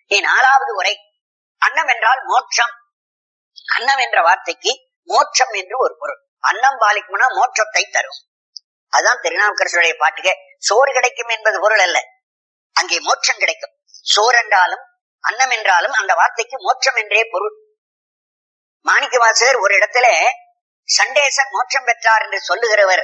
நீ நாலாவது உரை அன்னம் என்றால் மோட்சம் அன்னம் என்ற வார்த்தைக்கு மோட்சம் என்று ஒரு பொருள் அன்னம் பாலிக்கும்னா மோட்சத்தை தரும் அதுதான் திருநாவுக்கரசருடைய பாட்டுக்கு சோறு கிடைக்கும் என்பது பொருள் அல்ல அங்கே மோட்சம் கிடைக்கும் சோறு என்றாலும் அன்னம் என்றாலும் அந்த வார்த்தைக்கு மோட்சம் என்றே பொருள் மாணிக்கவாசகர் ஒரு இடத்துல சண்டேசன் மோட்சம் பெற்றார் என்று சொல்லுகிறவர்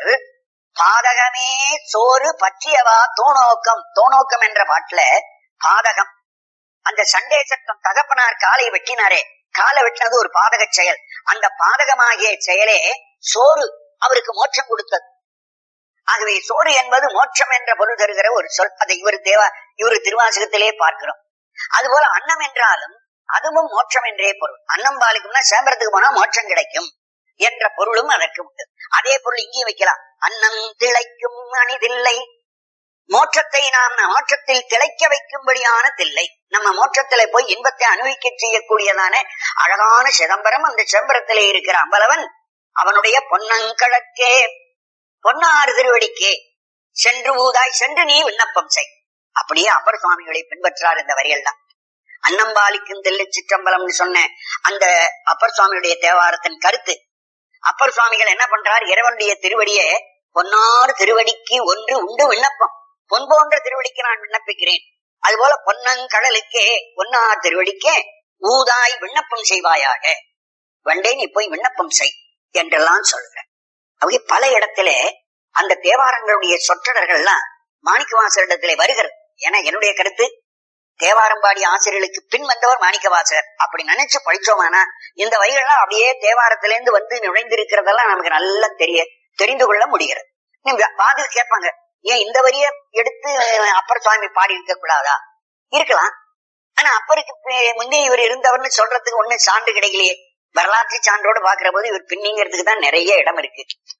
பாதகமே சோறு பற்றியவா தோணோக்கம் தோணோக்கம் என்ற பாட்டுல பாதகம் அந்த சண்டேசத்தம் தகப்பனார் காலை வெட்டினாரே காலை வெட்டினது ஒரு பாதக செயல் அந்த பாதகமாகிய செயலே சோறு அவருக்கு மோட்சம் கொடுத்தது ஆகவே சோறு என்பது மோட்சம் என்ற பொருள் தருகிற ஒரு சொல் அதை இவர் தேவா இவர் திருவாசகத்திலே பார்க்கிறோம் அதுபோல அன்னம் என்றாலும் அதுவும் மோட்சம் என்றே பொருள் அன்னம் பாலிக்கும்னா சேம்பரத்துக்கு போனா மோட்சம் கிடைக்கும் என்ற பொருளும் அதற்கு உண்டு அதே பொருள் இங்கேயும் வைக்கலாம் அன்னம் திளைக்கும் அணிதில்லை மோட்சத்தை நாம் மோட்சத்தில் திளைக்க வைக்கும்படியான தில்லை நம்ம மோட்சத்தில போய் இன்பத்தை அனுபவிக்க செய்யக்கூடியதான அழகான சிதம்பரம் அந்த சிதம்பரத்திலே இருக்கிற அம்பலவன் அவனுடைய பொன்னங்கழக்கே பொன்னாறு திருவடிக்கே சென்று ஊதாய் சென்று நீ விண்ணப்பம் செய் அப்படியே அப்பர் சுவாமிகளை பின்பற்றார் இந்த வரிகள் தான் அன்னம்பாலிக்கும் தெல்லை சிற்றம்பலம்னு சொன்ன அந்த அப்பர் சுவாமியுடைய தேவாரத்தின் கருத்து அப்பர் சுவாமிகள் என்ன பண்றார் இறைவனுடைய திருவடியே பொன்னாறு திருவடிக்கு ஒன்று உண்டு விண்ணப்பம் பொன் போன்ற திருவடிக்கு நான் விண்ணப்பிக்கிறேன் அதுபோல பொன்னங்கடலுக்கே பொன்னார் திருவடிக்கே ஊதாய் விண்ணப்பம் செய்வாயாக வண்டே நீ போய் விண்ணப்பம் செய் என்றெல்லாம் சொல்ற அவங்க பல இடத்துல அந்த தேவாரங்களுடைய சொற்றடர்கள்லாம் மாணிக்கவாசரிடத்திலே வருகிறது ஏன்னா என்னுடைய கருத்து தேவாரம்பாடி ஆசிரியர்களுக்கு பின் வந்தவர் மாணிக்கவாசகர் அப்படி நினைச்சு படிச்சோமானா இந்த வரிகள்லாம் அப்படியே தேவாரத்திலேருந்து வந்து நுழைந்திருக்கிறதெல்லாம் நமக்கு நல்லா தெரிய தெரிந்து கொள்ள முடிகிறது நீங்க பாது கேட்பாங்க ஏன் இந்த வரிய எடுத்து அப்பர் சுவாமி பாடி இருக்க கூடாதா இருக்கலாம் ஆனா அப்பருக்கு பி- முந்தைய இவர் இருந்தவர்னு சொல்றதுக்கு ஒண்ணு சான்று கிடைக்கலையே வரலாற்று சான்றோடு பாக்குற போது இவர் பின்னிங்கிறதுக்கு தான் நிறைய இடம் இருக்கு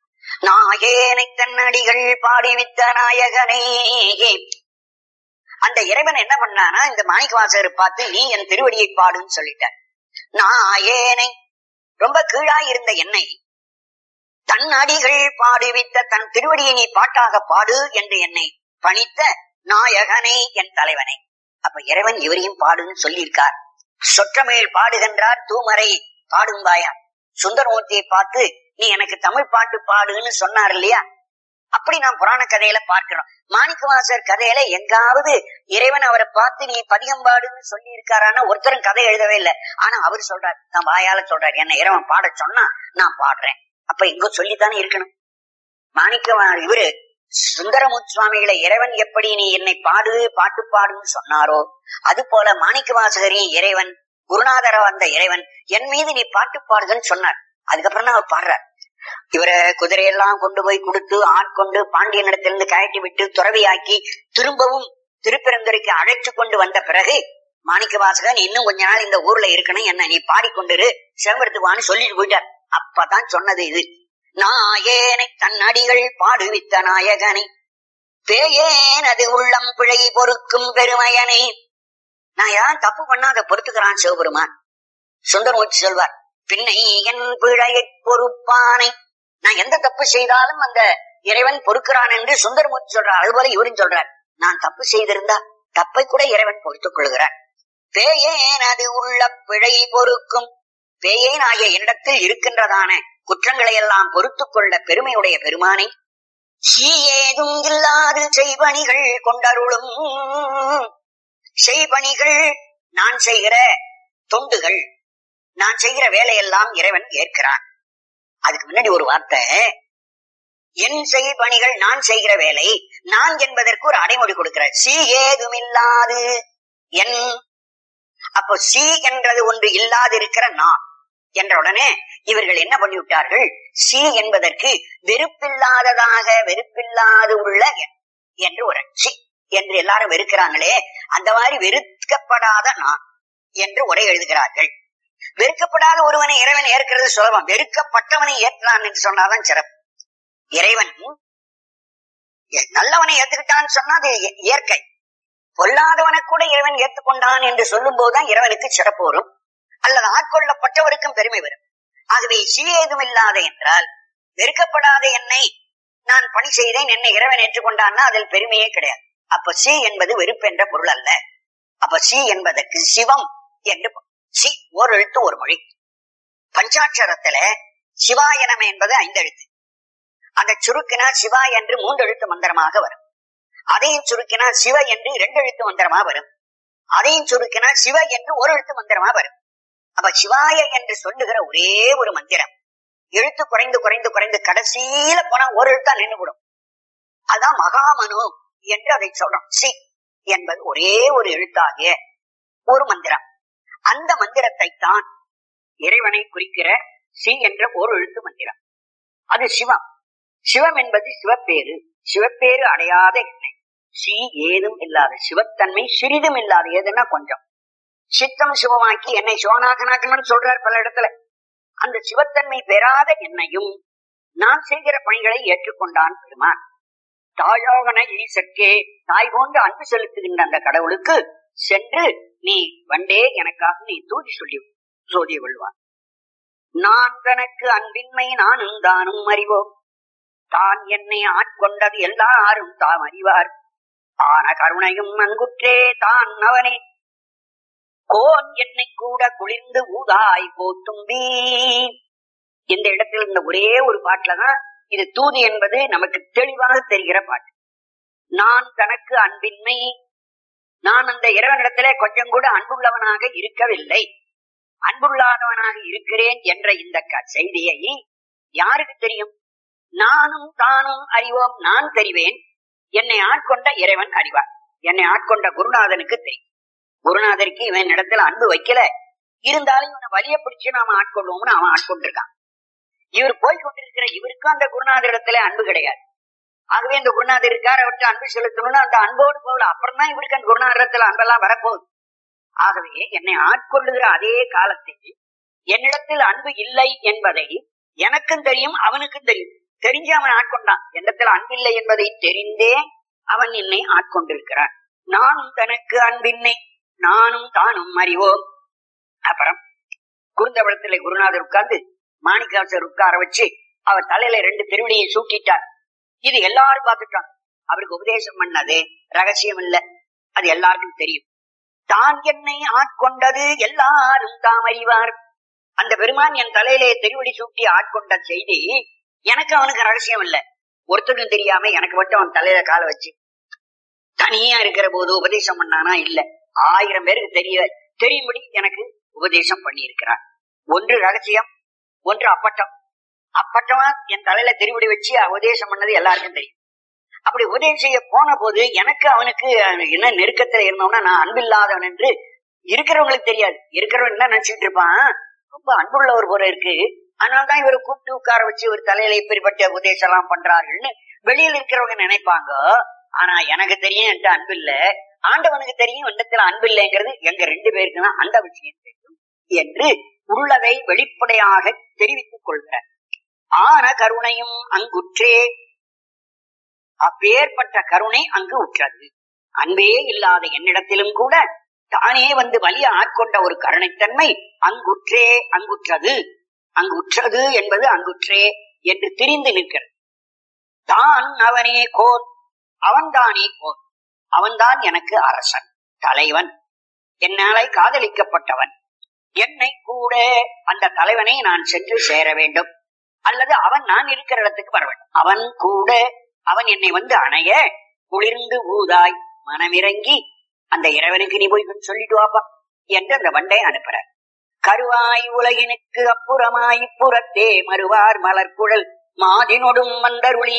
நாயேனை தன்னடிகள் பாடிவித்த நாயகனே அந்த இறைவன் என்ன பண்ணானா இந்த மாணிக்கவாசகரை பார்த்து நீ என் திருவடியை பாடுன்னு சொல்லிட்டார் நாயேனை ரொம்ப கீழா இருந்த என்னை தன் அடிகள் பாடுவித்த தன் திருவடியை நீ பாட்டாக பாடு என்று என்னை பணித்த நாயகனே என் தலைவனே அப்ப இறைவன் இவரையும் பாடுன்னு சொல்லியிருக்கார் சொற்றமேல் பாடுகின்றார் தூமரை பாடும்பாயா சுந்தரமூர்த்தியை பார்த்து நீ எனக்கு தமிழ் பாட்டு பாடுன்னு சொன்னார் இல்லையா அப்படி நாம் புராண கதையில பார்க்கிறோம் மாணிக்கவாசர் கதையில எங்காவது இறைவன் அவரை பார்த்து நீ பதிகம் பாடுன்னு சொல்லி இருக்காரான்னு ஒருத்தரும் கதை எழுதவே இல்லை ஆனா அவர் சொல்றார் நான் வாயால சொல்றாரு என்ன இறைவன் பாட சொன்னா நான் பாடுறேன் அப்ப எங்க சொல்லித்தானே இருக்கணும் மாணிக்க இவரு சுந்தரமுத் சுவாமிகளை இறைவன் எப்படி நீ என்னை பாடு பாட்டு பாடுன்னு சொன்னாரோ அது போல மாணிக்க வாசகரையும் இறைவன் குருநாதர வந்த இறைவன் என் மீது நீ பாட்டு பாடுதுன்னு சொன்னார் அதுக்கப்புறம் தான் அவர் பாடுறார் இவரை குதிரையெல்லாம் கொண்டு போய் கொடுத்து ஆட்கொண்டு பாண்டியனிடத்திலிருந்து கழட்டி விட்டு துறவியாக்கி திரும்பவும் திருப்பெருந்துறைக்கு அழைத்து கொண்டு வந்த பிறகு மாணிக்க வாசகன் இன்னும் கொஞ்ச நாள் இந்த ஊர்ல இருக்கணும் என்ன நீ பாடிக்கொண்டிரு சிதம்பரத்துக்கு சொல்லிட்டு போயிட்டார் அப்பதான் சொன்னது இது நாயேனை தன் அடிகள் பாடுவித்த நாயகனை பேயேன் அது உள்ளம் பிழை பொறுக்கும் பெருமையனை நான் யாரும் தப்பு பண்ணா அதை பொறுத்துக்கிறான் சிவபெருமான் சுந்தரமூர்த்தி சொல்வார் பின்னை என் பிழையை பொறுப்பானை நான் எந்த தப்பு செய்தாலும் அந்த இறைவன் பொறுக்கிறான் என்று சுந்தரமூர்த்தி சொல்றார் அதுபோல இவரும் சொல்றார் நான் தப்பு செய்திருந்தா தப்பை கூட இறைவன் பொறுத்துக் கொள்கிறான் பேயேன் அது உள்ள பிழை பொறுக்கும் பேயேன் ஆகிய என்னிடத்தில் இருக்கின்றதான குற்றங்களை எல்லாம் பொறுத்துக் கொள்ள பெருமையுடைய பெருமானை சீ ஏதும் இல்லாது செய்பணிகள் கொண்டருளும் செய்பணிகள் நான் செய்கிற தொண்டுகள் நான் செய்கிற வேலையெல்லாம் இறைவன் ஏற்கிறான் அதுக்கு முன்னாடி ஒரு வார்த்தை என் செய்பணிகள் நான் செய்கிற வேலை நான் என்பதற்கு ஒரு அடைமொழி கொடுக்கிறார் சி ஏதுமில்லாது என் அப்போ சி என்றது ஒன்று இல்லாது இருக்கிற நான் என்ற உடனே இவர்கள் என்ன பண்ணிவிட்டார்கள் சி என்பதற்கு வெறுப்பில்லாததாக வெறுப்பில்லாது உள்ள என் என்று ஒரு சி என்று எல்லாரும் வெறுக்கிறாங்களே அந்த மாதிரி வெறுக்கப்படாத நான் என்று உரை எழுதுகிறார்கள் வெறுக்கப்படாத ஒருவனை இறைவன் ஏற்கிறது சுலபம் வெறுக்கப்பட்டவனை ஏற்றான் என்று சொன்னாதான் சிறப்பு இறைவன் நல்லவனை ஏத்துக்கிட்டான்னு சொன்னா அது இய- இயற்கை பொல்லாதவனை கூட இறைவன் ஏற்றுக்கொண்டான் என்று சொல்லும் போதுதான் இறைவனுக்கு சிறப்பு வரும் அல்லது ஆட்கொள்ளப்பட்டவருக்கும் பெருமை வரும் ஆகவே சி ஏதும் இல்லாத என்றால் வெறுக்கப்படாத என்னை நான் பணி செய்தேன் என்னை இறைவன் ஏற்றுக்கொண்டான்னா அதில் பெருமையே கிடையாது அப்ப சி என்பது வெறுப்பு என்ற பொருள் அல்ல அப்ப சி என்பதற்கு சிவம் என்று பொருள். சி ஒரு எழுத்து ஒரு மொழி பஞ்சாட்சரத்துல சிவாயனம் என்பது ஐந்து எழுத்து அந்த சுருக்கினா சிவா என்று மூன்று எழுத்து மந்திரமாக வரும் அதையும் சுருக்கினா சிவ என்று இரண்டு எழுத்து மந்திரமா வரும் அதையும் சுருக்கினா சிவ என்று ஒரு எழுத்து மந்திரமா வரும் அப்ப சிவாய என்று சொல்லுகிற ஒரே ஒரு மந்திரம் எழுத்து குறைந்து குறைந்து குறைந்து கடைசியில போனா ஒரு எழுத்தா நின்றுவிடும் அதான் மகாமனு என்று அதை சொல்றோம் சி என்பது ஒரே ஒரு எழுத்தாகிய ஒரு மந்திரம் அந்த மந்திரத்தை தான் இறைவனை குறிக்கிற சி என்ற ஒரு எழுத்து மந்திரம் அது சிவம் சிவம் என்பது சிவப்பேரு சிவப்பேரு அடையாத எண்ணெய் சி ஏதும் இல்லாத சிவத்தன்மை சிறிதும் இல்லாத ஏதுன்னா கொஞ்சம் சித்தம் சிவமாக்கி என்னை சிவனாகனாக்கணும்னு சொல்றார் பல இடத்துல அந்த சிவத்தன்மை பெறாத என்னையும் நான் செய்கிற பணிகளை ஏற்றுக்கொண்டான் பெருமான் தாயாகன ஈசற்கே தாய் போன்று அன்பு செலுத்துகின்ற அந்த கடவுளுக்கு சென்று நீ வண்டே எனக்காக நீ தூதி சொல்லி சோதி கொள்வான் நான் தனக்கு அன்பின்மை நானும் தானும் அறிவோம் தான் என்னை ஆட்கொண்டது எல்லாரும் தாம் அறிவார் ஆன கருணையும் அங்குற்றே தான் அவனே கோன் என்னை கூட குளிர்ந்து ஊதாய் போத்தும்பி இந்த இடத்தில் இந்த ஒரே ஒரு பாட்டுலதான் இது தூது என்பது நமக்கு தெளிவாக தெரிகிற பாட்டு நான் தனக்கு அன்பின்மை நான் அந்த இறைவனிடத்திலே கொஞ்சம் கூட அன்புள்ளவனாக இருக்கவில்லை அன்புள்ளாதவனாக இருக்கிறேன் என்ற இந்த க- செய்தியை யாருக்கு தெரியும் நானும் தானும் அறிவோம் நான் தெரிவேன் என்னை ஆட்கொண்ட இறைவன் அறிவார் என்னை ஆட்கொண்ட குருநாதனுக்கு தெரியும் குருநாதருக்கு இவன் இடத்துல அன்பு வைக்கல இருந்தாலும் இவனை வலிய பிடிச்சு நாம ஆட்கொள்வோம்னு அவன் ஆட்கொண்டிருக்கான் இவர் போய் கொண்டிருக்கிற இவருக்கும் அந்த குருநாதர் இடத்துல அன்பு கிடையாது ஆகவே இந்த குருநாதர் இருக்கார் அவர்கிட்ட அன்பு செலுத்தணும்னு அந்த அன்போடு போகல அப்புறம் தான் இவருக்கு அந்த குருநாதரத்துல அன்பெல்லாம் வரப்போகுது ஆகவே என்னை ஆட்கொள்ளுகிற அதே காலத்தில் என்னிடத்தில் அன்பு இல்லை என்பதை எனக்கும் தெரியும் அவனுக்கும் தெரியும் தெரிஞ்சு அவன் ஆட்கொண்டான் என்னிடத்தில் அன்பில்லை என்பதை தெரிந்தே அவன் என்னை ஆட்கொண்டிருக்கிறான் நானும் தனக்கு அன்பின்னை நானும் தானும் அறிவோம் அப்புறம் குருந்தவளத்திலே குருநாதர் உட்கார்ந்து மாணிக்காசர் உட்கார வச்சு அவர் தலையில ரெண்டு திருவடியை சூட்டிட்டார் இது எல்லாரும் பார்த்துட்டாங்க அவருக்கு உபதேசம் பண்ணது ரகசியம் இல்ல அது எல்லாருக்கும் தெரியும் தான் என்னை ஆட்கொண்டது எல்லாரும் தாம் அறிவார் அந்த பெருமான் என் தலையிலே திருவடி சூட்டி ஆட்கொண்ட செய்தி எனக்கு அவனுக்கு ரகசியம் இல்ல ஒருத்தருக்கும் தெரியாம எனக்கு மட்டும் அவன் தலையில கால வச்சு தனியா இருக்கிற போது உபதேசம் பண்ணானா இல்ல ஆயிரம் பேருக்கு தெரிய தெரியும்படி எனக்கு உபதேசம் பண்ணி இருக்கிறார் ஒன்று ரகசியம் ஒன்று அப்பட்டம் அப்பட்டமா என் தலையில திருவிடி வச்சு உபதேசம் பண்ணது எல்லாருக்கும் தெரியும் அப்படி உதயம் செய்ய போன போது எனக்கு அவனுக்கு என்ன நெருக்கத்துல இருந்தோம்னா நான் அன்பில்லாதவன் என்று இருக்கிறவங்களுக்கு தெரியாது இருக்கிறவன் என்ன நினைச்சிட்டு இருப்பான் ரொம்ப அன்புள்ளவர் போல இருக்கு அதனாலதான் இவரை கூப்பிட்டு உட்கார வச்சு ஒரு தலையில இப்படிப்பட்ட உபதேசம் எல்லாம் பண்றாருன்னு வெளியில இருக்கிறவங்க நினைப்பாங்க ஆனா எனக்கு தெரியும் என்கிட்ட அன்பு இல்ல ஆண்டவனுக்கு தெரியும் இடத்துல அன்பு இல்லைங்கிறது எங்க ரெண்டு பேருக்கு தான் அந்த விஷயம் தெரியும் என்று உள்ளதை வெளிப்படையாக தெரிவித்துக் கொள்கிறார் ஆன கருணையும் அங்குற்றே அப்பேற்பட்ட கருணை அங்கு உற்றது அன்பே இல்லாத என்னிடத்திலும் கூட தானே வந்து வலிய ஆட்கொண்ட ஒரு கருணைத்தன்மை அங்குற்றே அங்குற்றது அங்குற்றது என்பது அங்குற்றே என்று திரிந்து நிற்கிறது தான் அவனே கோர் அவன்தானே கோர் அவன்தான் எனக்கு அரசன் தலைவன் என்னாலே காதலிக்கப்பட்டவன் என்னை கூட அந்த தலைவனை நான் சென்று சேர வேண்டும் அல்லது அவன் நான் இருக்கிற இடத்துக்கு வர வேண்டும் அவன் கூட அவன் என்னை வந்து அணைய குளிர்ந்து ஊதாய் மனமிறங்கி அந்த இறைவனுக்கு நீ போய் சொல்லிட்டு வாப்பா என்று அந்த வண்டை அனுப்புறார் கருவாய் உலகினுக்கு அப்புறமாய் புறத்தே மறுவார் மலர்குழல் மாதினொடும் மந்தருளி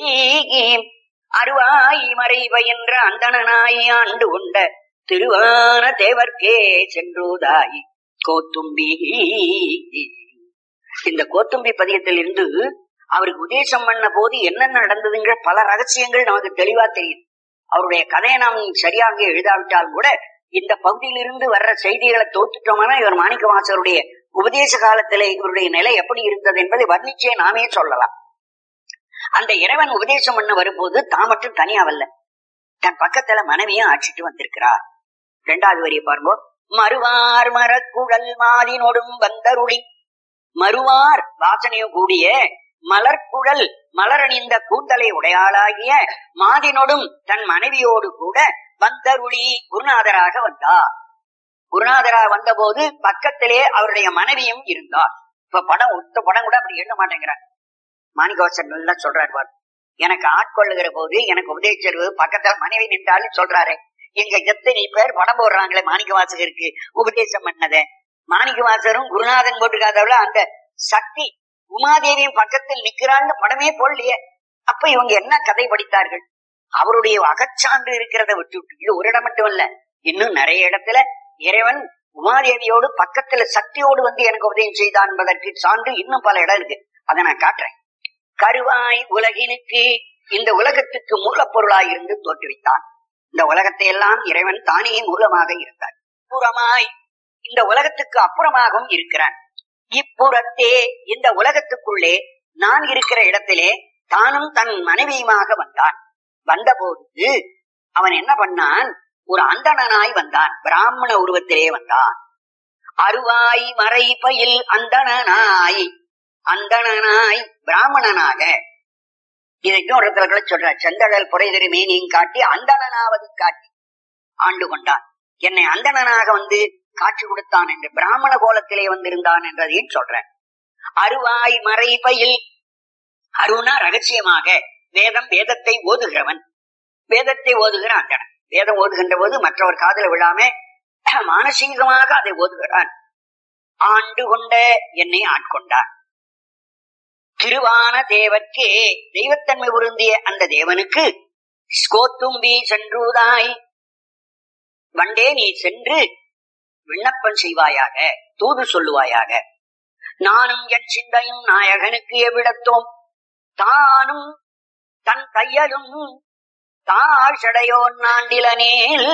அருவாய் மறைவ என்ற அந்தணனாய் ஆண்டு கொண்ட திருவான தேவர்க்கே சென்றோதாய் கோத்தும்பி இந்த கோத்தும்பி பதியத்தில் இருந்து அவருக்கு உபதேசம் பண்ண போது என்னென்ன நடந்ததுங்கிற பல ரகசியங்கள் நமக்கு தெளிவா தெரியும் அவருடைய கதையை நாம் சரியாக எழுதாவிட்டால் கூட இந்த பகுதியிலிருந்து வர்ற செய்திகளை தோத்துட்டோம்னா இவர் மாணிக்க வாசருடைய உபதேச காலத்திலே இவருடைய நிலை எப்படி இருந்தது என்பதை வர்ணிச்சே நாமே சொல்லலாம் அந்த இறைவன் உபதேசம் பண்ண வரும்போது தான் மட்டும் தனியாவல்ல தன் பக்கத்துல மனைவியும் ஆட்சிட்டு வந்திருக்கிறார் இரண்டாவது வரியை பாருங்க மறுவார் மரக்குழல் மாதினோடும் வந்தருளி மறுவார் வாசனையும் கூடிய மலர்குழல் மலரணிந்த கூந்தலை உடையாளாகிய மாதினோடும் தன் மனைவியோடு கூட வந்தருளி குருநாதராக வந்தார் குருநாதரா வந்தபோது பக்கத்திலே அவருடைய மனைவியும் இருந்தார் இப்ப படம் ஒத்த படம் கூட அப்படி எண்ண மாட்டேங்கிறார் மாணிக்கவாசர் நல்லா சொல்றாரு பாரு. எனக்கு ஆட்கொள்ளுகிற போது எனக்கு உபதேசிச்சது பக்கத்துல மனைவி நின்றாலும் சொல்றாரு எங்க எத்தனை பேர் படம் போடுறாங்களே மாணிக்கவாசகருக்கு உபதேசம் பண்ணத மாணிக்கவாசரும் குருநாதன் போட்டுக்காதவள அந்த சக்தி உமாதேவியும் பக்கத்தில் நிக்கிறான்னு படமே போடலையே அப்ப இவங்க என்ன கதை படித்தார்கள் அவருடைய அகச்சான்று இருக்கிறத விட்டு விட்டு இது ஒரு இடம் மட்டும் இல்ல இன்னும் நிறைய இடத்துல இறைவன் உமாதேவியோடு பக்கத்துல சக்தியோடு வந்து எனக்கு உதயம் செய்தான் என்பதற்கு சான்று இன்னும் பல இடம் இருக்கு அதை நான் காட்டுறேன் கருவாய் உலகினுக்கு இந்த உலகத்துக்கு மூலப்பொருளாய் இருந்து தோற்றுவித்தான் இந்த உலகத்தை எல்லாம் இறைவன் தானே மூலமாக இருந்தார் புறமாய் இந்த உலகத்துக்கு அப்புறமாகவும் இருக்கிறான் இப்புறத்தே இந்த உலகத்துக்குள்ளே நான் இருக்கிற இடத்திலே தானும் தன் மனைவியுமாக வந்தான் வந்தபோது அவன் என்ன பண்ணான் ஒரு அந்தணனாய் வந்தான் பிராமண உருவத்திலே வந்தான் அருவாய் மறை பயில் அந்தணனாய் அந்தணனாய் பிராமணனாக இதைக்கும் ஒரு இடத்துல கூட சொல்ற செந்தழல் புரைதரு மேனியும் காட்டி அந்தணனாவது காட்டி ஆண்டு கொண்டான் என்னை அந்தணனாக வந்து காட்சி கொடுத்தான் என்று பிராமண கோலத்திலே வந்திருந்தான் என்றதையும் சொல்றேன் அருவாய் மறை பயில் அருணா ரகசியமாக வேதம் வேதத்தை ஓதுகிறவன் வேதத்தை ஓதுகிற அந்தணன் வேதம் ஓதுகின்ற போது மற்றவர் காதல விழாம மானசீகமாக அதை ஓதுகிறான் ஆண்டு கொண்ட என்னை ஆட்கொண்டான் திருவான தேவர்க்கே தெய்வத்தன்மை பொருந்திய அந்த தேவனுக்கு ஸ்கோத்தும்பி சென்றுதாய் வண்டே நீ சென்று விண்ணப்பம் செய்வாயாக தூது சொல்லுவாயாக நானும் என் சிந்தையும் நாயகனுக்கு எவ்விடத்தோம் தானும் தன் கையலும் தாழ்சடையோன் நாண்டிலனேல்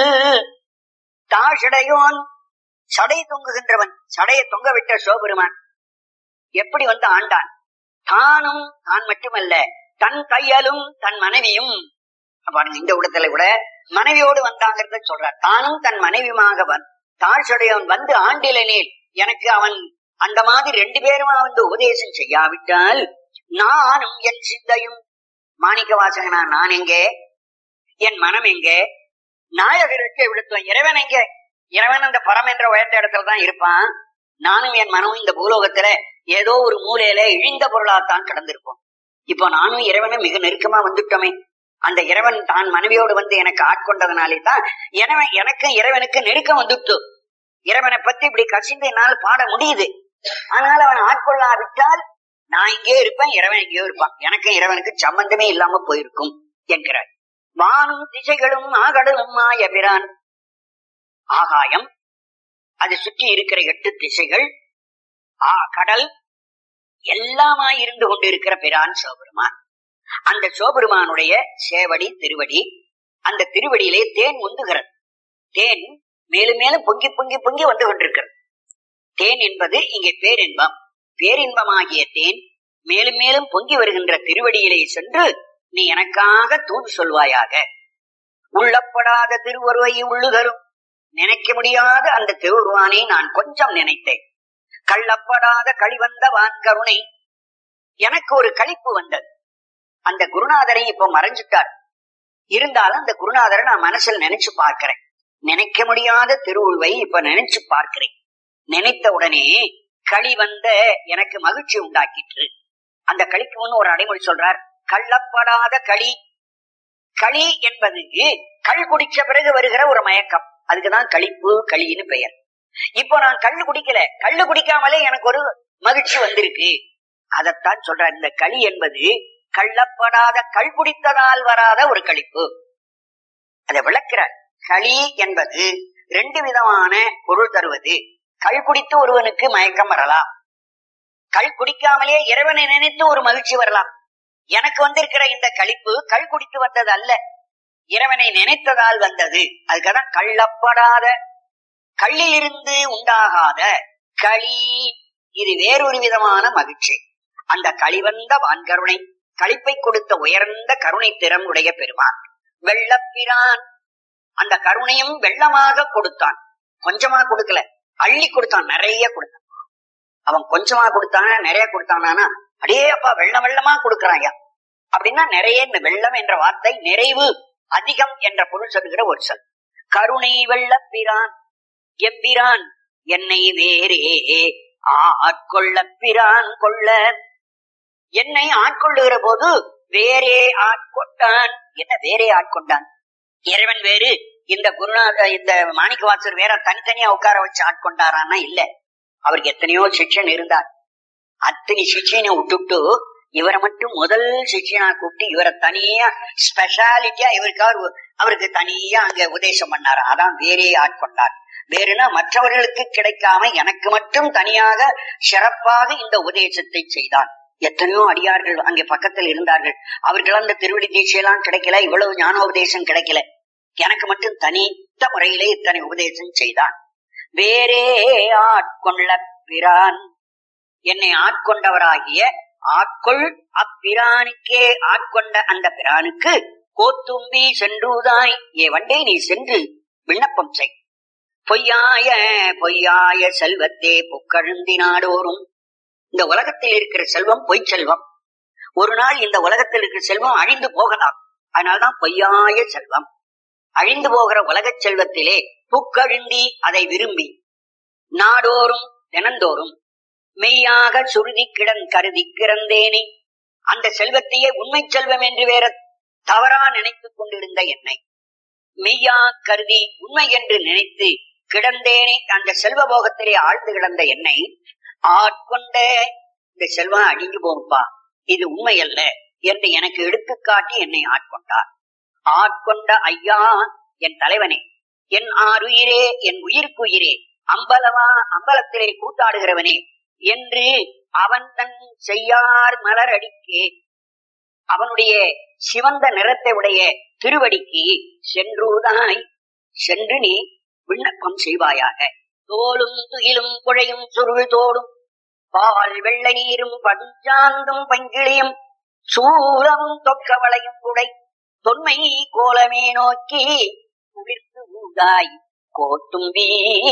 தாழ்சடையோன் சடை தொங்குகின்றவன் சடையை தொங்க விட்ட சோபெருமான் எப்படி வந்து ஆண்டான் தானும் தான் மட்டுமல்ல தன் கையலும் தன் மனைவியும் பாருங்க இந்த இடத்துல கூட மனைவியோடு வந்தாங்கிறத சொல்றார் தானும் தன் மனைவியுமாக வந் தாழ்சடையவன் வந்து ஆண்டிலனேல் எனக்கு அவன் அந்த மாதிரி ரெண்டு பேருமா வந்து உபதேசம் செய்யாவிட்டால் நானும் என் சிந்தையும் மாணிக்க வாசகனா நான் எங்கே என் மனம் எங்கே நாயகருக்கு விடுத்தோம் இறைவன் எங்கே இறைவன் அந்த பரம் என்ற உயர்ந்த இடத்துல தான் இருப்பான் நானும் என் மனமும் இந்த பூலோகத்துல ஏதோ ஒரு மூலையில இழிந்த பொருளாத்தான் கடந்திருப்போம் இப்போ நானும் இறைவனும் மிக நெருக்கமா வந்துட்டோமே அந்த இறைவன் தான் மனைவியோடு வந்து எனக்கு ஆட்கொண்டதுனாலே தான் இறைவன் எனக்கு இறைவனுக்கு நெருக்கம் வந்துட்டு இறைவனை பத்தி இப்படி கசிந்து என்னால் பாட முடியுது ஆனால் அவன் ஆட்கொள்ளாவிட்டால் நான் இங்கே இருப்பேன் இறைவன் எங்கேயோ இருப்பான் எனக்கு இறைவனுக்கு சம்பந்தமே இல்லாம போயிருக்கும் என்கிறார் வானும் திசைகளும் ஆகடலும் மாயபிரான் ஆகாயம் அது சுற்றி இருக்கிற எட்டு திசைகள் ஆ கடல் எல்லாமாய் இருந்து கொண்டிருக்கிற பிரான் சிவபெருமான் அந்த சிவபெருமானுடைய சேவடி திருவடி அந்த திருவடியிலே தேன் உந்துகிறது தேன் மேலும் மேலும் பொங்கி பொங்கி பொங்கி வந்து கொண்டிருக்கிறது தேன் என்பது இங்கே பேரின்பம் பேரின்பமாகிய தேன் மேலும் மேலும் பொங்கி வருகின்ற திருவடியிலே சென்று நீ எனக்காக தூது சொல்வாயாக உள்ளப்படாத திருவருவை உள்ளுதரும் நினைக்க முடியாத அந்த திருவுருவானை நான் கொஞ்சம் நினைத்தேன் கள்ளப்படாத கழிவந்த வான் கருணை எனக்கு ஒரு கழிப்பு வந்தது அந்த குருநாதரை இப்ப மறைஞ்சிட்டார் இருந்தாலும் அந்த குருநாதரை நான் மனசில் நினைச்சு பார்க்கிறேன் நினைக்க முடியாத திருவுருவை இப்ப நினைச்சு பார்க்கிறேன் நினைத்த உடனே களி வந்த எனக்கு மகிழ்ச்சி உண்டாக்கிற்று அந்த களிப்புன்னு ஒரு அடைமொழி சொல்றார் கள்ளப்படாத களி களி என்பது கள் குடிச்ச பிறகு வருகிற ஒரு மயக்கம் அதுக்குதான் களிப்பு களின்னு பெயர் இப்போ நான் கள்ளு குடிக்கல கள்ளு குடிக்காமலே எனக்கு ஒரு மகிழ்ச்சி வந்திருக்கு அதத்தான் சொல்ற இந்த களி என்பது கள்ளப்படாத கள் குடித்ததால் வராத ஒரு களிப்பு அதை விளக்குற களி என்பது ரெண்டு விதமான பொருள் தருவது கள் குடித்து ஒருவனுக்கு மயக்கம் வரலாம் கள் குடிக்காமலே இறைவனை நினைத்து ஒரு மகிழ்ச்சி வரலாம் எனக்கு வந்திருக்கிற இந்த களிப்பு கள் குடித்து வந்தது அல்ல இறைவனை நினைத்ததால் வந்தது அதுக்காக கள்ளப்படாத கள்ளிலிருந்து உண்டாகாத களி இது வேறொரு விதமான மகிழ்ச்சி அந்த களிவந்த வான்கருணை களிப்பை கொடுத்த உயர்ந்த கருணை திறம் உடைய பெருமான் வெள்ளப்பிரான் அந்த கருணையும் வெள்ளமாக கொடுத்தான் கொஞ்சமா கொடுக்கல அள்ளி கொடுத்தான் நிறைய கொடுத்தான் அவன் கொஞ்சமா கொடுத்தானா நிறைய கொடுத்தானா அடே அப்பா வெள்ளம் வெள்ளமா கொடுக்கறான் அப்படின்னா நிறைய இந்த வெள்ளம் என்ற வார்த்தை நிறைவு அதிகம் என்ற பொருள் சொல்லுகிற ஒரு சொல் கருணை வெள்ளப்பிரான் எம்பிரான் என்னை வேறே ஆட்கொள்ள பிரான் கொள்ள என்னை ஆட்கொள்ளுகிற போது வேறே ஆட்கொண்டான் என்ன வேறே ஆட்கொண்டான் இறைவன் வேறு இந்த குருநாத இந்த மாணிக்கவாசர் வேற தனித்தனியா உட்கார வச்சு ஆட்கொண்டாரான்னா இல்ல அவருக்கு எத்தனையோ சிக்ஷன் இருந்தார் அத்தனை சிக்ஷனை விட்டுட்டு இவரை மட்டும் முதல் சிக்ஷனா கூப்பிட்டு இவரை தனியா ஸ்பெஷாலிட்டியா இவருக்காக அவருக்கு தனியா அங்க உபதேசம் பண்ணாரு அதான் வேறே ஆட்கொண்டார் வேறுனா மற்றவர்களுக்கு கிடைக்காம எனக்கு மட்டும் தனியாக சிறப்பாக இந்த உபதேசத்தை செய்தான் எத்தனையோ அடியார்கள் அங்கே பக்கத்தில் இருந்தார்கள் அவர்கள் அந்த திருவடி தீட்சையெல்லாம் கிடைக்கல இவ்வளவு ஞானோபதேசம் கிடைக்கல எனக்கு மட்டும் தனித்த முறையிலே இத்தனை உபதேசம் செய்தான் வேறே ஆட்கொள்ள பிரான் என்னை ஆட்கொண்டவராகிய ஆட்கொள் அப்பிரானுக்கே ஆட்கொண்ட அந்த பிரானுக்கு கோத்தும்பி சென்றுதாய் ஏ வண்டே நீ சென்று விண்ணப்பம் செய் பொய்யாய பொய்யாய செல்வத்தே புக்கழுந்தி நாடோறும் இந்த உலகத்தில் இருக்கிற செல்வம் பொய் செல்வம் ஒரு நாள் இந்த உலகத்தில் இருக்கிற செல்வம் அழிந்து போகலாம் அதனால்தான் பொய்யாய செல்வம் அழிந்து போகிற உலகச் செல்வத்திலே புக்கழுந்தி அதை விரும்பி நாடோறும் தினந்தோறும் மெய்யாக சுருதி கிடன் கருதி கிறந்தேனே அந்த செல்வத்தையே உண்மை செல்வம் என்று வேற தவறா நினைத்துக் கொண்டிருந்த என்னை மெய்யா கருதி உண்மை என்று நினைத்து கிடந்தேனே அந்த செல்வ போகத்திலே ஆழ்ந்து கிடந்த என்னை ஆட்கொண்ட இந்த செல்வம் அழிஞ்சு போகும்பா இது உண்மை அல்ல என்று எனக்கு எடுத்துக்காட்டி என்னை ஆட்கொண்டார் ஆட்கொண்ட ஐயா என் தலைவனே என் ஆறுயிரே என் உயிர்க்குயிரே அம்பலமா அம்பலத்திலே கூத்தாடுகிறவனே என்று அவன் தன் செய்யார் மலர் அடிக்கே அவனுடைய சிவந்த நிறத்தை உடைய திருவடிக்கு சென்றுதாய் சென்று நீ விண்ணப்பம் செய்வாயாக தோளும் துகிலும் குழையும் சுருள் தோடும் பால் வெள்ளை நீரும் பஞ்சாந்தும் பங்கிளியும் சூலமும் தொக்கவளையும் குடை தொன்மை கோலமே நோக்கி குளிர்ந்து ஊதாய் கோத்தும்பி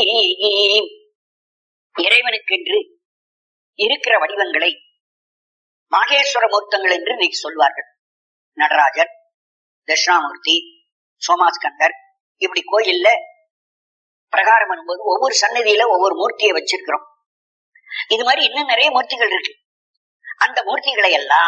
இறைவனுக்கென்று இருக்கிற வடிவங்களை மாகேஸ்வர மூர்த்தங்கள் என்று இன்னைக்கு சொல்வார்கள் நடராஜர் தட்சிணாமூர்த்தி சோமாஸ்கந்தர் இப்படி கோயில்ல பிரகாரம் பண்ணும்போது ஒவ்வொரு சன்னதியில ஒவ்வொரு மூர்த்தியை வச்சிருக்கிறோம் இது மாதிரி இன்னும் நிறைய மூர்த்திகள் இருக்கு அந்த மூர்த்திகளை எல்லாம்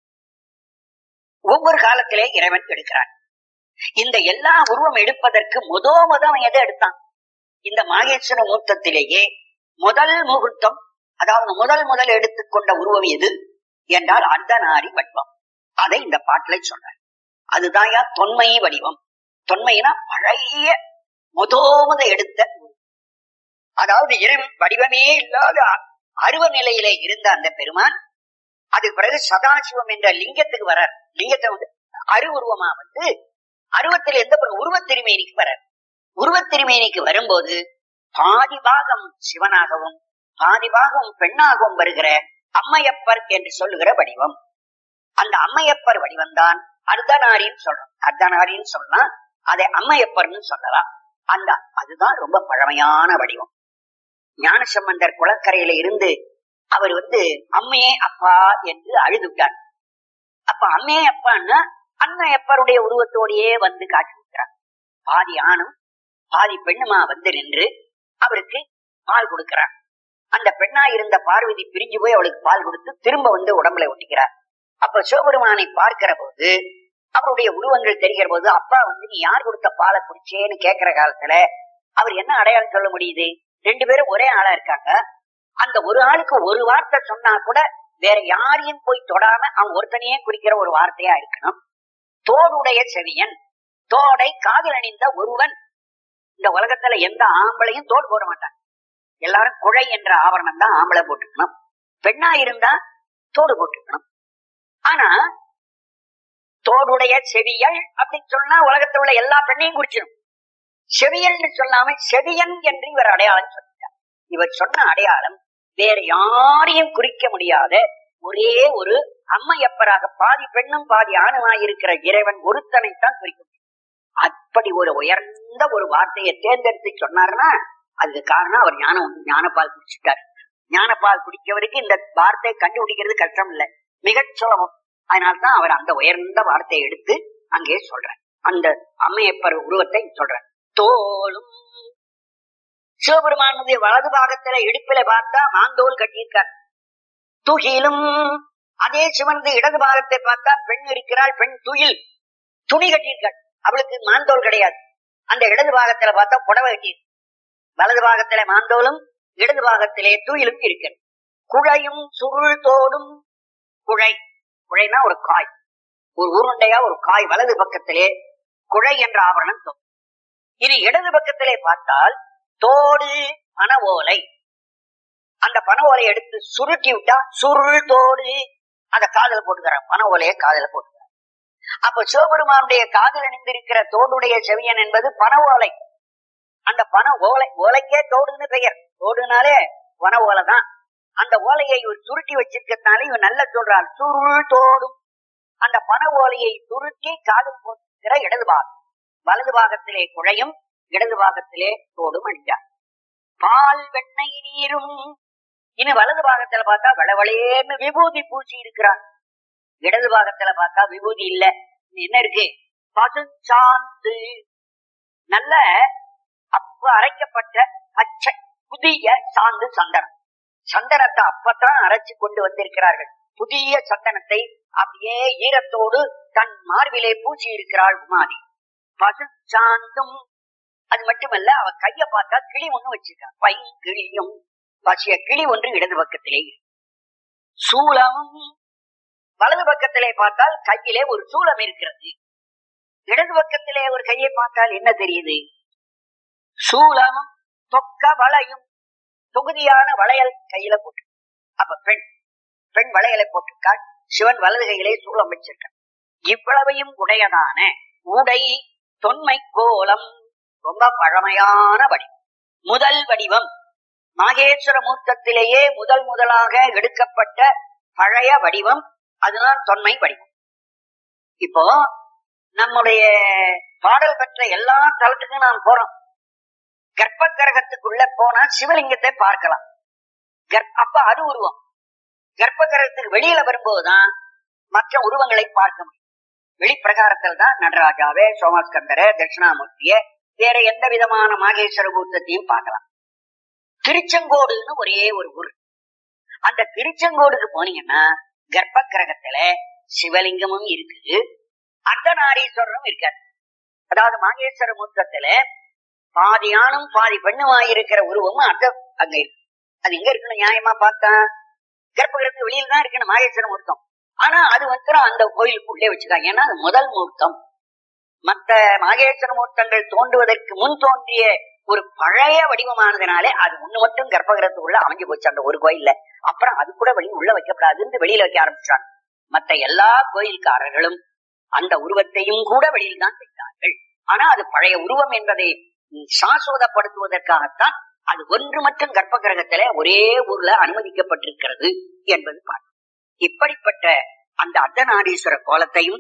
ஒவ்வொரு காலத்திலே இறைவன் எடுக்கிறான் இந்த எல்லா உருவம் எடுப்பதற்கு முத முத அவன் எதை எடுத்தான் இந்த மாகேஸ்வர மூர்த்தத்திலேயே முதல் முகூர்த்தம் அதாவது முதல் முதல் எடுத்துக்கொண்ட உருவம் எது என்றால் அர்த்தநாரி வடிவம் அதை இந்த பாட்டில சொல்றார் அதுதான் யா தொன்மை வடிவம் தொன்மைனா பழைய முதோமுத எடுத்த உருவம். அதாவது இறைவன் வடிவமே இல்லாத அருவ நிலையிலே இருந்த அந்த பெருமான் அது பிறகு சதாசிவம் என்ற லிங்கத்துக்கு வர லிங்கத்தை வந்து அருவுருவமா வந்து அருவத்தில் எந்த பிறகு உருவத்திருமேனிக்கு வர உருவத்திருமேனிக்கு வரும்போது பாதி பாகம் சிவனாகவும் பாதி பாகம் பெண்ணாகவும் வருகிற அம்மையப்பர் என்று சொல்லுகிற வடிவம் அந்த அம்மையப்பர் வடிவம் தான் அர்த்தநாரின்னு சொல்றோம் அர்த்தநாரின்னு சொன்னா அதை அம்மையப்பர்னு சொல்லலாம் அந்த அதுதான் ரொம்ப பழமையான வடிவம் ஞானசம்பந்தர் குளக்கரையில இருந்து அவர் வந்து அம்மையே அப்பா என்று அழுதுட்டார் அப்ப அம்மையே அப்பான்னா அம்மையப்பருடைய உருவத்தோடையே வந்து காட்சி கொடுக்கிறார் பாதி ஆணும் பாதி பெண்ணுமா வந்து நின்று அவருக்கு பால் கொடுக்கிறார் அந்த பெண்ணா இருந்த பார்வதி பிரிஞ்சு போய் அவளுக்கு பால் கொடுத்து திரும்ப வந்து உடம்புல ஒட்டிக்கிறார் அப்ப சிவபெருமானை பார்க்கிற போது அவருடைய உருவங்கள் தெரிகிற போது அப்பா வந்து நீ யார் கொடுத்த பாலை குடிச்சேன்னு கேட்கிற காலத்துல அவர் என்ன அடையாளம் சொல்ல முடியுது ரெண்டு பேரும் ஒரே ஆளா இருக்காங்க அந்த ஒரு ஆளுக்கு ஒரு வார்த்தை சொன்னா கூட வேற யாரையும் போய் தொடாம அவன் ஒருத்தனையே குறிக்கிற ஒரு வார்த்தையா இருக்கணும் தோடுடைய செவியன் தோடை காதில் அணிந்த ஒருவன் இந்த உலகத்துல எந்த ஆம்பளையும் தோடு போட மாட்டான் எல்லாரும் குழை என்ற ஆவரணம் தான் ஆம்பளை போட்டுக்கணும் பெண்ணா இருந்தா தோடு போட்டுக்கணும் ஆனா தோடுடைய செவியல் அப்படின்னு சொன்னா உலகத்துல உள்ள எல்லா பெண்ணையும் குறிச்சிடும் செவியல்னு சொல்லாம செவியன் என்று இவர் அடையாளம் சொல்லிட்டார் இவர் சொன்ன அடையாளம் வேற யாரையும் குறிக்க முடியாத ஒரே ஒரு அம்மையப்பராக பாதி பெண்ணும் பாதி ஆணுமாய் இருக்கிற இறைவன் ஒருத்தனைத்தான் குறிக்க முடியும் அப்படி ஒரு உயர்ந்த ஒரு வார்த்தையை தேர்ந்தெடுத்து சொன்னாருன்னா அதுக்கு காரணம் அவர் ஞானம் ஞானப்பால் குடிச்சிட்டார் ஞானப்பால் குடிக்கவருக்கு இந்த வார்த்தையை கண்டுபிடிக்கிறது கஷ்டம் இல்ல மிகச் சுலபம் அதனால்தான் அவர் அந்த உயர்ந்த வார்த்தையை எடுத்து அங்கே சொல்றார் அந்த அம்மையப்பர் உருவத்தை சொல்றேன் தோளும் சிவபெருமானுடைய வலது பாகத்துல இடுப்பில பார்த்தா மாந்தோல் கட்டியிருக்கார் துகிலும் அதே சிவனது இடது பாகத்தை பார்த்தா பெண் இருக்கிறாள் பெண் துயில் துணி கட்டியிருக்காள் அவளுக்கு மாந்தோல் கிடையாது அந்த இடது பாகத்துல பார்த்தா புடவை கட்டியிருக்கு வலது பாகத்திலே மாந்தோலும் இடது பாகத்திலே துயிலும் இருக்கிறது குழையும் சுருள் தோடும் குழை குழைனா ஒரு காய் ஒரு உருண்டையா ஒரு காய் வலது பக்கத்திலே குழை என்ற ஆவரணம் தோடும் இனி இடது பக்கத்திலே பார்த்தால் தோடு பன ஓலை அந்த பன ஓலையை எடுத்து சுருட்டி விட்டா சுருள் தோடு அந்த காதல போட்டுக்கிறான் பன ஓலையை காதல போட்டுக்கிறான் அப்ப சிவபெருமானுடைய காதல் அணிந்திருக்கிற தோடுடைய செவியன் என்பது பன ஓலை அந்த பன ஓலை ஓலைக்கே தோடுன்னு பெயர் தோடுனாலே பன ஓலை தான் அந்த ஓலையை ஒரு சுருட்டி வச்சிருக்கிறதுனால இவன் நல்ல சொல்றான் சுருள் தோடும் அந்த பன ஓலையை சுருட்டி காதல் போட்டுக்கிற இடது பாகம் வலது பாகத்திலே குழையும் இடது பாகத்திலே தோடும் அணிஞ்சார் பால் வெண்ணெய் நீரும் இனி வலது பாகத்துல பார்த்தா வளவளேன்னு விபூதி பூசி இருக்கிறான் இடது பாகத்துல பார்த்தா விபூதி இல்ல என்ன இருக்கு பசுஞ்சாந்து நல்ல அப்ப அரைக்கப்பட்ட பச்சை புதிய சாந்து சந்தனம் சந்தனத்தை அப்பத்தான் அரைச்சு கொண்டு வந்திருக்கிறார்கள் புதிய சந்தனத்தை அப்படியே ஈரத்தோடு தன் மார்பிலே பூசி இருக்கிறாள் உமாதி பசுஞ்சாந்தும் அது மட்டுமல்ல அவ கைய பார்த்தா கிளி ஒண்ணு வச்சிருக்கா பை கிளியும் பசிய கிளி ஒன்று இடது பக்கத்திலே இருக்கு. சூலமும் வலது பக்கத்திலே பார்த்தால் கையிலே ஒரு சூலம் இருக்கிறது இடது பக்கத்திலே ஒரு கையை பார்த்தால் என்ன தெரியுது சூலமும் தொக்க வளையும் தொகுதியான வளையல் கையில போட்டு அப்ப பெண் பெண் வளையலை போட்டிருக்காள் சிவன் வலது கையிலே சூலம் வச்சிருக்கான் இவ்வளவையும் உடையதான உடை தொன்மை கோலம் ரொம்ப பழமையான வடிவம் முதல் வடிவம் நாகேஸ்வர மூர்த்தத்திலேயே முதல் முதலாக எடுக்கப்பட்ட பழைய வடிவம் அதுதான் தொன்மை வடிவம் இப்போ நம்முடைய பாடல் பெற்ற எல்லா தலத்துக்கும் நாம் போறோம் கர்ப்ப கிரகத்துக்குள்ள போனா சிவலிங்கத்தை பார்க்கலாம் கர்ப்ப- அப்ப அது உருவம் கர்ப்ப கிரகத்துக்கு வெளியில வரும்போதுதான் மற்ற உருவங்களை பார்க்க முடியும் வெளிப்பிரகாரத்தில் தான் நடராஜாவே சோமஸ்கந்தர தட்சிணாமூர்த்திய வேற எந்த விதமான மாகேஸ்வர மூர்த்தத்தையும் பார்க்கலாம் திருச்செங்கோடுன்னு ஒரே ஒரு ஊர் அந்த திருச்செங்கோடுக்கு போனீங்கன்னா கர்ப்ப கிரகத்துல சிவலிங்கமும் இருக்கு அர்த்தநாரீஸ்வரரும் இருக்காரு அதாவது மாகேஸ்வர மூர்த்தத்துல பாதி ஆணும் பாதி பெண்ணுமாய் இருக்கிற உருவமும் அர்த்த அங்க இருக்கு அது எங்க இருக்குன்னு நியாயமா பார்த்தா கர்ப்ப கிரகத்துக்கு வெளியில தான் இருக்கணும் மாகேஸ்வர மூர்த்தம் ஆனா அது வந்து அந்த கோயிலுக்குள்ளே வச்சுக்காங்க ஏன்னா அது முதல் மூர்த்தம் மத்த மாகேஸ்வர மூர்த்தங்கள் தோன்றுவதற்கு முன் தோன்றிய ஒரு பழைய வடிவமானதுனாலே அது ஒண்ணு மட்டும் கர்ப்பகிரகத்துக்குள்ள அமைஞ்சு போச்சு அந்த ஒரு கோயில்ல அப்புறம் அது கூட வெளியே உள்ள வைக்கப்படாதுன்னு வெளியில வைக்க ஆரம்பிச்சாங்க மத்த எல்லா கோயில்காரர்களும் அந்த உருவத்தையும் கூட வெளியில் தான் வைத்தார்கள் ஆனா அது பழைய உருவம் என்பதை ம், சாஸ்வதப்படுத்துவதற்காகத்தான் அது ஒன்று மட்டும் கர்ப்ப கிரகத்தில ஒரே ஊர்ல அனுமதிக்கப்பட்டிருக்கிறது என்பது பாட்டு இப்படிப்பட்ட அந்த அர்த்தநாரீஸ்வர கோலத்தையும்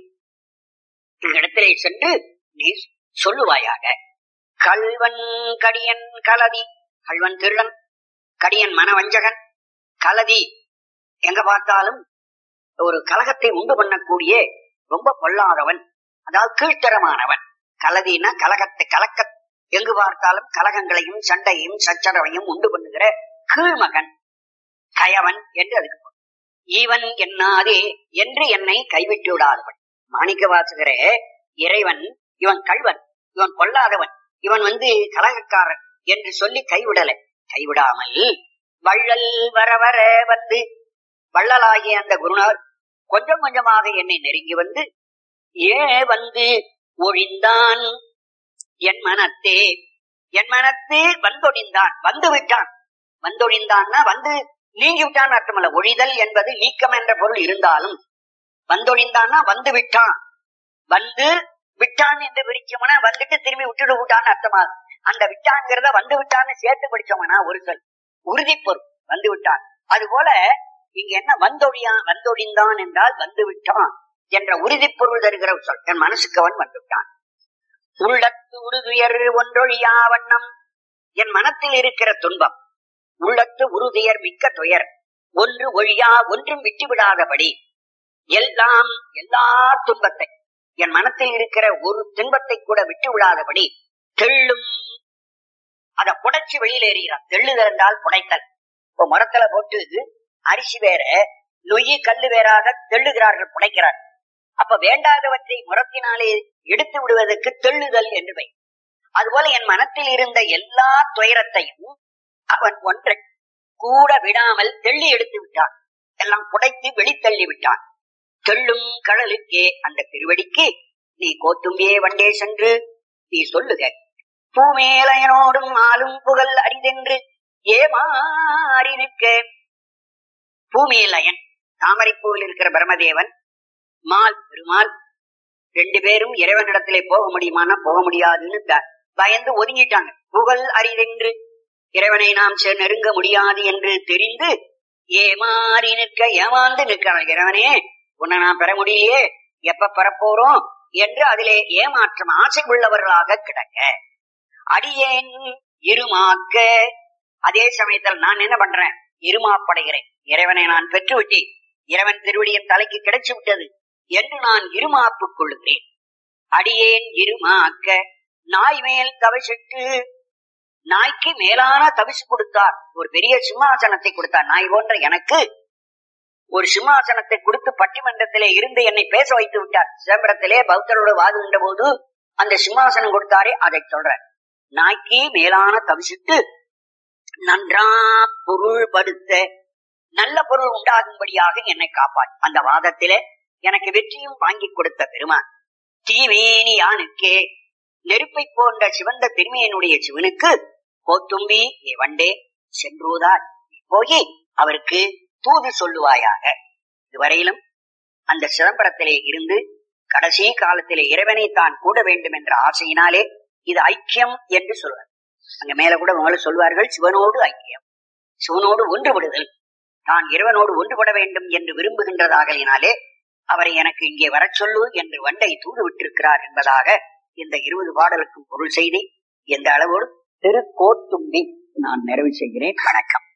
இடத்திலே சென்று நீ சொல்லுவாயாக கல்வன் கடியன் கலதி கல்வன் திருடன் கடியன் மனவஞ்சகன் கலதி எங்க பார்த்தாலும் ஒரு கலகத்தை உண்டு பண்ணக்கூடிய ரொம்ப பொல்லாதவன் அதாவது கீழ்த்தரமானவன் கலதினா கலகத்தை கலக்க எங்கு பார்த்தாலும் கலகங்களையும் சண்டையும் சச்சரவையும் உண்டு பண்ணுகிற கீழ்மகன் கயவன் என்று அதுக்கு பொருள். ஈவன் என்னாதே என்று என்னை கைவிட்டு விடாதவன் மாணிக்க வாசகரே இறைவன் இவன் கள்வன் இவன் கொல்லாதவன் இவன் வந்து கலகக்காரன் என்று சொல்லி கைவிடலை கைவிடாமல் வள்ளல் வர வர வந்து வள்ளலாகிய அந்த குருநார் கொஞ்சம் கொஞ்சமாக என்னை நெருங்கி வந்து ஏ வந்து ஒழிந்தான் என் மனத்தே என் மனத்தே வந்தொழிந்தான் வந்து விட்டான் வந்தொழிந்தான்னா வந்து நீங்கி விட்டான் அர்த்தமல்ல ஒழிதல் என்பது நீக்கம் என்ற பொருள் இருந்தாலும் வந்தொழிந்தான்னா வந்து விட்டான் வந்து விட்டான் என்று பிரிச்சோம்னா வந்துட்டு திரும்பி விட்டுட்டு விட்டான்னு அர்த்தமாகும் அந்த விட்டான்ங்கிறத வந்து விட்டான்னு சேர்த்து படிச்சோம்னா ஒரு சொல் உறுதி பொருள் வந்து விட்டான் அது போல இங்க என்ன வந்தொழியான் வந்தொழிந்தான் என்றால் வந்து விட்டான் என்ற உறுதி பொருள் தருகிற ஒரு சொல் என் மனசுக்கு அவன் வந்து விட்டான் உள்ளத்து உறுதுயர் ஒன்றொழியா வண்ணம் என் மனத்தில் இருக்கிற துன்பம் உள்ளத்து உறுதியர் மிக்க துயர் ஒன்று ஒழியா ஒன்றும் விட்டு விடாதபடி எல்லாம் எல்லா துன்பத்தை என் மனத்தில் இருக்கிற ஒரு துன்பத்தை கூட விட்டு விடாதபடி தெள்ளும் அத புடைச்சு வெளியில எறிகிறான் தெள்ளுதல் என்றால் புடைத்தல் இப்போ மரத்துல போட்டு அரிசி வேற நொய்யி கல்லு வேறாக தெள்ளுகிறார்கள் புடைக்கிறார் அப்ப வேண்டாதவற்றை முரத்தினாலே எடுத்து விடுவதற்கு தெள்ளுதல் என்று வை அதுபோல என் மனத்தில் இருந்த எல்லா துயரத்தையும் அவன் ஒன்றை கூட விடாமல் தெள்ளி எடுத்து விட்டான் எல்லாம் புடைத்து வெளித்தள்ளி விட்டான் தெள்ளும் கடலுக்கே அந்த திருவடிக்கு நீ கோத்தும்பியே வண்டே சென்று நீ சொல்லுக பூமேலையனோடும் ஆளும் புகழ் அரிதென்று ஏமாறி நிற்க பூமியிலயன் தாமரைப்பூவில் இருக்கிற பிரம்மதேவன் மால் பெருமாள் ரெண்டு பேரும் இறைவனிடத்திலே போக முடியுமானா போக முடியாதுன்னு த- பயந்து ஒதுங்கிட்டாங்க புகழ் அரிதென்று இறைவனை நாம் செ- நெருங்க முடியாது என்று தெரிந்து ஏமாறி நிற்க ஏமாந்து நிற்கிறான் இறைவனே உன்னை நான் பெற முடியலையே எப்ப பெறப்போறோம் என்று அதிலே ஏமாற்றம் ஆசை உள்ளவர்களாக கிடக்க அடியேன் இருமாக்க அதே சமயத்தில் நான் என்ன பண்றேன் இருமாப்படைகிறேன் இறைவனை நான் பெற்று விட்டேன் இறைவன் திருவடியின் தலைக்கு கிடைச்சு விட்டது என்று நான் இருமாப்புக் கொள்கிறேன் அடியேன் இருமாக்க நாய் மேல் தவசிட்டு நாய்க்கு மேலான தவிசு கொடுத்தார் ஒரு பெரிய சிம்மாசனத்தை கொடுத்தார் நாய் போன்ற எனக்கு ஒரு சிம்மாசனத்தை கொடுத்து பட்டிமன்றத்திலே இருந்து என்னை பேச வைத்து விட்டார் சிதம்பரத்திலே பௌத்தரோடு வாதுகின்ற போது அந்த சிம்மாசனம் கொடுத்தாரே அதை சொல்ற நாய்க்கு மேலான தவிசிட்டு நன்றா பொருள் படுத்த நல்ல பொருள் உண்டாகும்படியாக என்னை காப்பான் அந்த வாதத்திலே எனக்கு வெற்றியும் வாங்கி கொடுத்த பெருமான் தீமேனி யானுக்கே நெருப்பை போன்ற சிவந்த திருமையனுடைய சிவனுக்கு கோத்தும்பி வண்டே சென்றோதால் போய் அவருக்கு தூது சொல்லுவாயாக இதுவரையிலும் அந்த சிதம்பரத்திலே இருந்து கடைசி காலத்திலே இறைவனை தான் கூட வேண்டும் என்ற ஆசையினாலே இது ஐக்கியம் என்று சொல்வார் அங்க மேல கூட முதல்ல சொல்வார்கள் சிவனோடு ஐக்கியம் சிவனோடு ஒன்றுபடுதல் நான் இறைவனோடு ஒன்றுபட வேண்டும் என்று விரும்புகின்றதாகலினாலே அவரை எனக்கு இங்கே வரச் சொல்லு என்று வண்டை தூது விட்டிருக்கிறார் என்பதாக இந்த இருபது பாடலுக்கும் பொருள் செய்தி எந்த அளவோடு திருக்கோத்தும்பி நான் நிறைவு செய்கிறேன் வணக்கம்